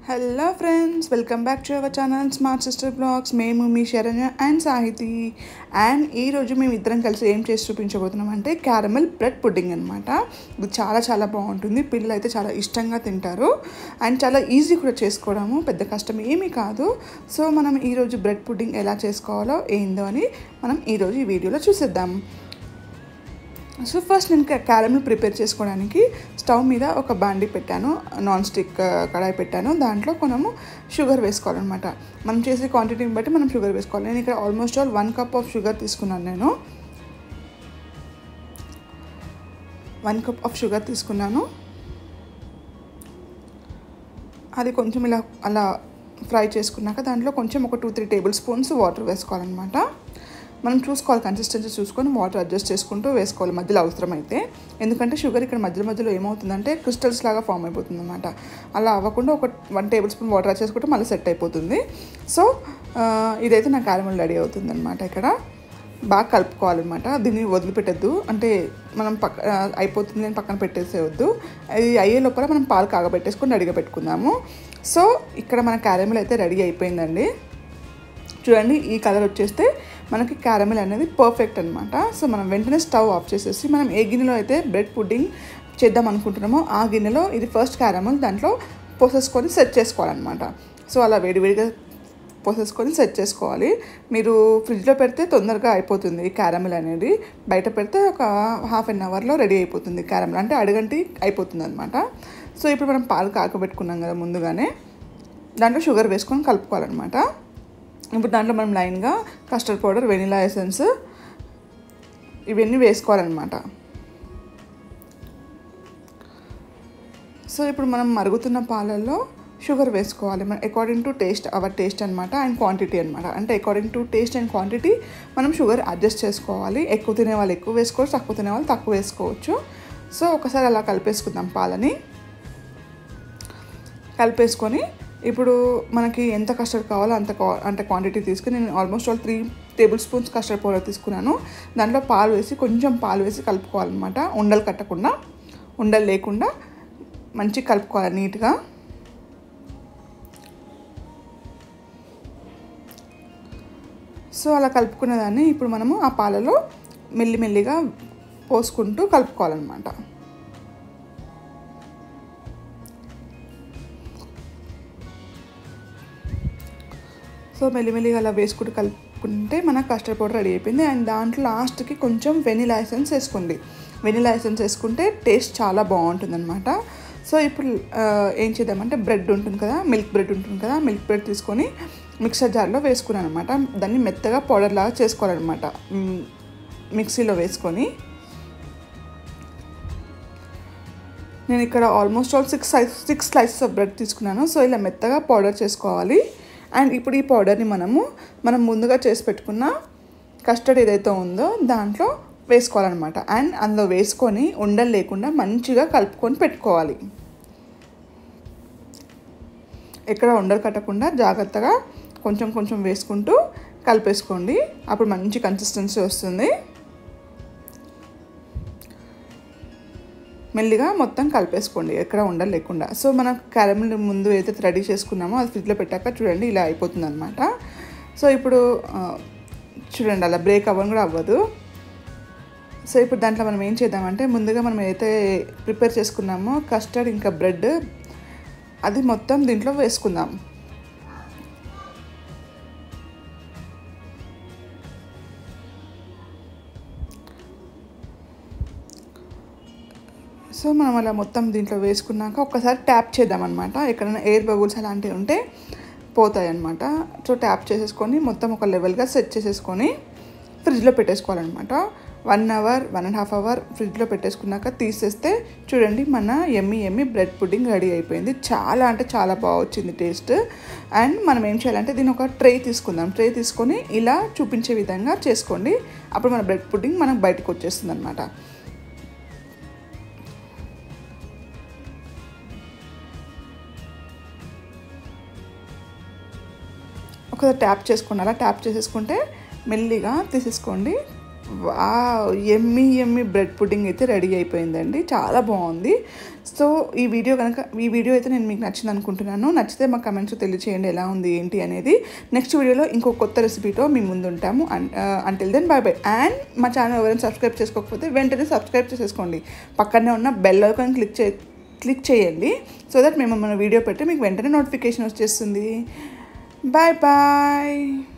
hello friends welcome back to our channel smart sister blogs మేము మీ Saranya and Sahithi and ఈరోజు మేము ఇద్దరం కలిసి ఏం చేసి చూపించబోతున్నాం అంటే క్యారమెల్ బ్రెడ్ పుడ్డింగ్ అనమాట ఇది చాలా చాలా బాగుంటుంది పిల్లలు అయితే చాలా ఇష్టంగా తింటారు అండ్ చాలా ఈజీ కూడా చేసుకోవడము పెద్ద కష్టం ఏమీ కాదు సో మనం ఈరోజు బ్రెడ్ పుడ్డింగ్ ఎలా చేసుకోవాలో ఏందో అని మనం ఈరోజు ఈ వీడియోలో చూసేద్దాం సో ఫస్ట్ నేను క్యారమిల్ ప్రిపేర్ చేసుకోవడానికి స్టవ్ మీద ఒక బాండి పెట్టాను నాన్ స్టిక్ కడాయి పెట్టాను దాంట్లో మనము షుగర్ వేసుకోవాలన్నమాట మనం చేసే క్వాంటిటీని బట్టి మనం షుగర్ వేసుకోవాలి నేను ఇక్కడ almost all one cup of sugar తీసుకున్నాను నేను వన్ కప్ ఆఫ్ షుగర్ తీసుకున్నాను అది కొంచెం ఇలా అలా ఫ్రై చేసుకున్నాక దాంట్లో కొంచెం ఒక two three tablespoons water వేసుకోవాలన్నమాట మనం చూసుకోవాలి కన్సిస్టెన్సీ చూసుకొని వాటర్ అడ్జస్ట్ చేసుకుంటూ వేసుకోవాలి మధ్యలో అవసరమైతే ఎందుకంటే షుగర్ ఇక్కడ మధ్యలో మధ్యలో ఏమవుతుందంటే క్రిస్టల్స్ లాగా ఫామ్ అయిపోతుంది అనమాట అలా అవ్వకుండా ఒక one tablespoon water add చేసుకుంటే మళ్ళీ సెట్ అయిపోతుంది సో ఇదైతే నా క్యారమల్ రెడీ అవుతుంది అనమాట ఇక్కడ బాగా కలుపుకోవాలన్నమాట దీన్ని వదిలిపెట్టద్దు అంటే మనం పక్క అయిపోతుంది అని పక్కన పెట్టేసేయద్దు అది అయ్యే లోపల మనం పాలు కాగబెట్టేసుకొని రెడీగా పెట్టుకుందాము సో ఇక్కడ మన క్యారమిల్ అయితే రెడీ అయిపోయిందండి చూడండి ఈ కలర్ వచ్చేస్తే మనకి క్యారమిల్ అనేది పర్ఫెక్ట్ అనమాట సో మనం వెంటనే స్టవ్ ఆఫ్ చేసేసి మనం ఏ గిన్నెలో అయితే బ్రెడ్ పుడ్డింగ్ చేద్దాం అనుకుంటున్నామో ఆ గిన్నెలో ఇది ఫస్ట్ క్యారమిల్ దాంట్లో పోసేసుకొని సెట్ చేసుకోవాలన్నమాట సో అలా వేడివేడిగా పోసేసుకొని సెట్ చేసుకోవాలి మీరు ఫ్రిడ్జ్లో పెడితే తొందరగా అయిపోతుంది ఈ క్యారమిల్ అనేది బయట పెడితే ఒక హాఫ్ అన్ అవర్లో రెడీ అయిపోతుంది క్యారమిల్ అంటే అడగంటి అయిపోతుంది అనమాట సో ఇప్పుడు మనం పాలు కాకబెట్టుకున్నాం కదా ముందుగానే దాంట్లో షుగర్ వేసుకొని కలుపుకోవాలన్నమాట ఇప్పుడు దాంట్లో మనం లైన్గా కస్టర్డ్ పౌడర్ వెనిలా ఎసెన్స్ ఇవన్నీ వేసుకోవాలన్నమాట సో ఇప్పుడు మనం మరుగుతున్న పాలల్లో షుగర్ వేసుకోవాలి మన according to taste our taste అనమాట అండ్ క్వాంటిటీ అనమాట అంటే according to taste and quantity మనం షుగర్ అడ్జస్ట్ చేసుకోవాలి ఎక్కువ తినే వాళ్ళు ఎక్కువ వేసుకోవచ్చు తక్కువ తినే వాళ్ళు తక్కువ వేసుకోవచ్చు సో ఒకసారి అలా కలిపేసుకుందాం పాలని కలిపేసుకొని ఇప్పుడు మనకి ఎంత కస్టర్డ్ కావాలో అంత అంత క్వాంటిటీ తీసుకుని నేను almost all three tablespoons custard powder తీసుకున్నాను దాంట్లో పాలు వేసి కొంచెం పాలు వేసి కలుపుకోవాలన్నమాట ఉండలు కట్టకుండా ఉండలు లేకుండా మంచిగా కలుపుకోవాలి నీట్గా సో అలా కలుపుకున్న దాన్ని ఇప్పుడు మనము ఆ పాలలో మెల్లిమెల్లిగా పోసుకుంటూ కలుపుకోవాలన్నమాట సో మెల్లిమెల్లిగా అలా వేసుకుంటూ కలుపుకుంటే మన కస్టర్డ్ పౌడర్ రెడీ అయిపోయింది అండ్ దాంట్లో లాస్ట్కి కొంచెం వెనిలా ఎసెన్స్ వేసుకోండి వెనిలా ఎసెన్స్ వేసుకుంటే టేస్ట్ చాలా బాగుంటుంది అనమాట సో ఇప్పుడు ఏం చేద్దామంటే బ్రెడ్ ఉంటుంది కదా మిల్క్ బ్రెడ్ ఉంటుంది కదా మిల్క్ బ్రెడ్ తీసుకొని మిక్సర్ జార్లో వేసుకున్నాను అనమాట దాన్ని మెత్తగా పౌడర్ లాగా చేసుకోవాలన్నమాట మిక్సీలో వేసుకొని నేను ఇక్కడ almost all six size six slices of bread తీసుకున్నాను సో ఇలా మెత్తగా పౌడర్ చేసుకోవాలి అండ్ ఇప్పుడు ఈ పౌడర్ని మనము మనం ముందుగా చేసి పెట్టుకున్న కస్టర్డ్ ఏదైతే ఉందో దాంట్లో వేసుకోవాలన్నమాట అండ్ అందులో వేసుకొని ఉండలు లేకుండా మంచిగా కలుపుకొని పెట్టుకోవాలి ఎక్కడ ఉండలు కట్టకుండా జాగ్రత్తగా కొంచెం కొంచెం వేసుకుంటూ కలిపేసుకోండి అప్పుడు మంచి కన్సిస్టెన్సీ వస్తుంది మెల్లిగా మొత్తం కలిపేసుకోండి ఎక్కడ ఉండలు లేకుండా సో మన క్యారమిల్ ముందు ఏదైతే రెడీ చేసుకున్నామో అది ఫ్రిడ్జ్లో పెట్టాక చూడండి ఇలా అయిపోతుంది అనమాట సో ఇప్పుడు చూడండి అలా బ్రేక్ అవ్వడం కూడా అవ్వదు సో ఇప్పుడు దాంట్లో మనం ఏం చేద్దామంటే ముందుగా మనం ఏదైతే ప్రిపేర్ చేసుకున్నామో కస్టర్డ్ ఇంకా బ్రెడ్ అది మొత్తం దీంట్లో వేసుకుందాం సో మనం అలా మొత్తం దీంట్లో వేసుకున్నాక ఒక్కసారి ట్యాప్ చేద్దామన్నమాట ఎక్కడైనా ఎయిర్ బబుల్స్ అలాంటివి ఉంటే పోతాయి అనమాట సో ట్యాప్ చేసేసుకొని మొత్తం ఒక లెవెల్గా సెట్ చేసేసుకొని ఫ్రిడ్జ్లో పెట్టేసుకోవాలన్నమాట one hour one and half hour ఫ్రిడ్జ్లో పెట్టేసుకున్నాక తీసేస్తే చూడండి మన yummy yummy bread pudding ready అయిపోయింది చాలా అంటే చాలా బాగా వచ్చింది టేస్ట్ అండ్ మనం ఏం చేయాలంటే దీని ఒక ట్రే తీసుకుందాం ట్రే తీసుకొని ఇలా చూపించే విధంగా చేసుకోండి అప్పుడు మన బ్రెడ్ పుడ్డింగ్ మనకు బయటకు వచ్చేస్తుంది అనమాట ఒకసారి ట్యాప్ చేసుకోండి అలా ట్యాప్ చేసేసుకుంటే మెల్లిగా తీసేసుకోండి వా ఎమ్మి ఎమ్మి బ్రెడ్ పుడ్డింగ్ అయితే రెడీ అయిపోయిందండి చాలా బాగుంది సో ఈ వీడియో కనుక ఈ వీడియో అయితే నేను మీకు నచ్చింది అనుకుంటున్నాను నచ్చితే మా కమెంట్స్ తెలియచేయండి ఎలా ఉంది ఏంటి అనేది నెక్స్ట్ వీడియోలో ఇంకో కొత్త రెసిపీతో మీ ముందు ఉంటాము until then bye bye and మా ఛానల్ ఎవరైనా సబ్స్క్రైబ్ చేసుకోకపోతే వెంటనే సబ్స్క్రైబ్ చేసేసుకోండి పక్కనే ఉన్న బెల్ ఐకాన్ క్లిక్ చే క్లిక్ చేయండి సో దట్ మేము మన వీడియో పెట్టి మీకు వెంటనే నోటిఫికేషన్ వచ్చేస్తుంది బాయ్ బాయ్